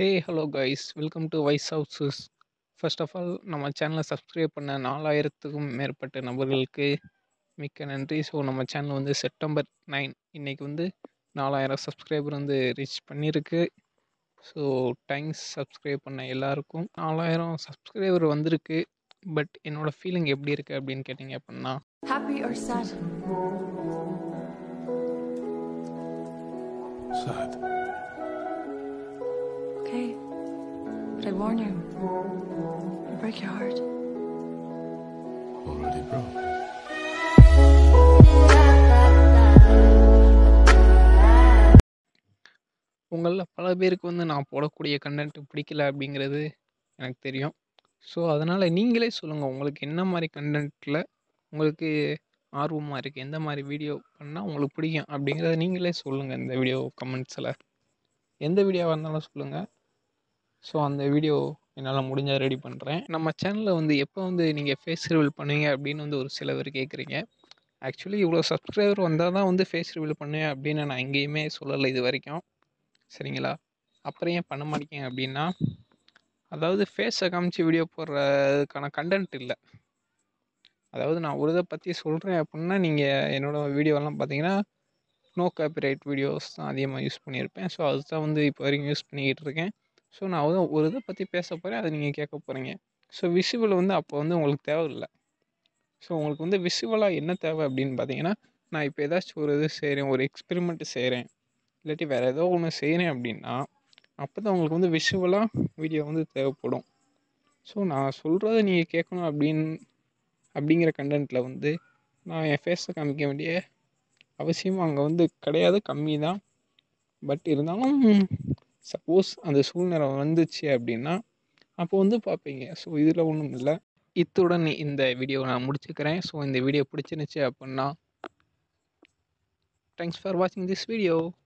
Hey hello guys welcome to wise houses first of all நம்ம சேனலை subscribe பண்ண நாலாயிரத்துக்கும் மேற்பட்ட நபர்களுக்கு மிக்க நன்றி ஸோ நம்ம சேனல் வந்து செப்டம்பர் நைன் இன்னைக்கு வந்து நாலாயிரம் சப்ஸ்கிரைபர் வந்து ரீச் பண்ணியிருக்கு ஸோ தேங்க்ஸ் சப்ஸ்கிரைப் பண்ண எல்லாருக்கும் நாலாயிரம் சப்ஸ்கிரைபர் வந்திருக்கு பட் என்னோட ஃபீலிங் எப்படி இருக்குது அப்படின்னு கேட்டிங்க அப்படின்னா Happy or sad? Sad. Okay. But I warn you, I break your heart. Already broke. உங்களில் பல பேருக்கு வந்து நான் போடக்கூடிய கண்டென்ட் பிடிக்கல அப்படிங்கிறது எனக்கு தெரியும் ஸோ அதனால் நீங்களே சொல்லுங்கள் உங்களுக்கு என்ன மாதிரி கண்டென்ட்டில் உங்களுக்கு ஆர்வமாக இருக்குது எந்த மாதிரி வீடியோ பண்ணால் உங்களுக்கு பிடிக்கும் அப்படிங்கிறத நீங்களே சொல்லுங்கள் இந்த வீடியோ கமெண்ட்ஸில் எந்த வீடியோவாக இருந்தாலும் சொல்லுங்கள் ஸோ அந்த வீடியோ என்னால் முடிஞ்சால் ரெடி பண்ணுறேன் நம்ம சேனலில் வந்து எப்போ வந்து நீங்கள் ஃபேஸ் ரிவீல் பண்ணுவீங்க அப்படின்னு வந்து ஒரு சில பேர் கேட்குறீங்க ஆக்சுவலி இவ்வளோ சப்ஸ்கிரைபர் வந்தால் தான் வந்து ஃபேஸ் ரிவீல் பண்ணுவேன் அப்படின்னு நான் எங்கேயுமே சொல்லலை இது வரைக்கும் சரிங்களா அப்புறம் ஏன் பண்ண மாட்டேங்க அப்படின்னா அதாவது ஃபேஸை காமிச்சு வீடியோ போடுறதுக்கான கண்டென்ட் இல்லை அதாவது நான் ஒரு இதை பற்றி சொல்கிறேன் அப்படின்னா நீங்கள் என்னோடய வீடியோலாம் பார்த்தீங்கன்னா நோ காப்பிரைட் வீடியோஸ் தான் அதிகமாக யூஸ் பண்ணியிருப்பேன் ஸோ அதுதான் வந்து இப்போ வரைக்கும் யூஸ் பண்ணிக்கிட்டு இருக்கேன் ஸோ நான் வந்து ஒரு இதை பற்றி பேச போகிறேன் அதை நீங்கள் கேட்க போகிறீங்க ஸோ விஷுவல் வந்து அப்போ வந்து உங்களுக்கு தேவையில்லை ஸோ உங்களுக்கு வந்து விஷுவலாக என்ன தேவை அப்படின்னு பார்த்தீங்கன்னா நான் இப்போ ஏதாச்சும் ஒரு இது செய்கிறேன் ஒரு எக்ஸ்பெரிமெண்ட் செய்கிறேன் இல்லாட்டி வேறு ஏதோ ஒன்று செய்கிறேன் அப்படின்னா அப்போ தான் உங்களுக்கு வந்து விஷுவலாக வீடியோ வந்து தேவைப்படும் ஸோ நான் சொல்கிறத நீங்கள் கேட்கணும் அப்படின்னு அப்படிங்கிற கண்டென்ட்டில் வந்து நான் என் ஃபேஸை காமிக்க வேண்டிய அவசியம் அங்கே வந்து கிடையாது கம்மி தான் பட் இருந்தாலும் சப்போஸ் அந்த சூழ்நிலை வந்துச்சு அப்படின்னா அப்போ வந்து பார்ப்பீங்க ஸோ இதில் ஒன்றும் இல்லை இத்துடன் இந்த வீடியோவை நான் முடிச்சுக்கிறேன் ஸோ இந்த வீடியோ பிடிச்சிருந்துச்சு அப்படின்னா தேங்க்ஸ் ஃபார் வாட்சிங் திஸ் வீடியோ